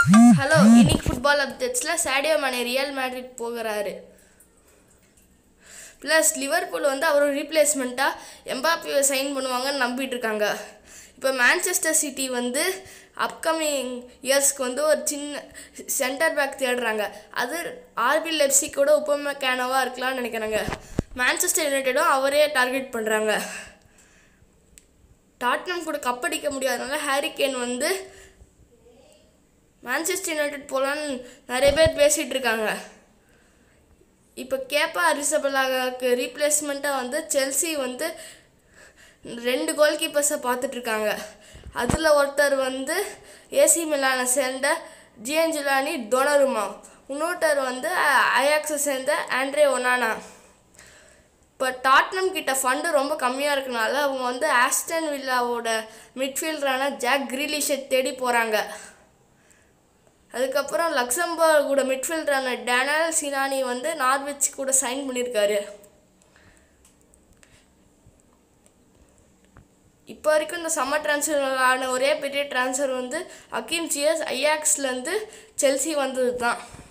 hello இன்னைக்கு football அப்டேட்ஸில் Sadio Mane Real Madrid போகிறாரு ப்ளஸ் லிவர்பூல் வந்து அவர் ரீப்ளேஸ்மெண்ட்டாக எம்பாப்பியை சைன் பண்ணுவாங்கன்னு நம்பிட்டு இருக்காங்க இப்போ மான்செஸ்டர் சிட்டி வந்து அப்கமிங் இயர்ஸ்க்கு வந்து ஒரு சின்ன சென்டர் பேக் தேடுறாங்க அது ஆர்பி லெப்சிக்கோட உப்பம கேனவாக இருக்கலாம்னு நினைக்கிறாங்க மான்செஸ்டர் யுனைடெடும் அவரே டார்கெட் பண்ணுறாங்க டாட்னம் கூட கப்படிக்க முடியாதனால ஹாரி கேன் வந்து மான்செஸ்டர் யுனைடெட் போகலான்னு நிறைய பேர் பேசிகிட்டு இருக்காங்க இப்போ கேப்பா அரிசபலாக்கு ரீப்ளேஸ்மெண்ட்டாக வந்து செல்சி வந்து ரெண்டு கோல் கீப்பர்ஸை பார்த்துட்ருக்காங்க அதில் ஒருத்தர் வந்து ஏசி மிலானை சேர்ந்த ஜியன்ஜிலானி டொனருமா இன்னொருத்தர் வந்து அயாக்ஸை சேர்ந்த ஆண்ட்ரே ஒனானா இப்போ டாட்னம் கிட்ட ஃபண்டு ரொம்ப கம்மியாக இருக்கனால அவங்க வந்து ஆஸ்டன் வில்லாவோட மிட்ஃபீல்டரான ஜாக் கிரீலிஷை தேடி போகிறாங்க அதுக்கப்புறம் லக்சம்பர்க் கூட மிட்ஃபீல்டரான டேனல் சினானி வந்து நார்விச் கூட சைன் பண்ணியிருக்காரு இப்போ வரைக்கும் இந்த சம்மர் ட்ரான்ஸ்ஃபர் ஆன ஒரே பெரிய ட்ரான்ஸ்ஃபர் வந்து அக்கீம் சியர்ஸ் ஐயாக்ஸ்லேருந்து செல்சி வந்தது தான்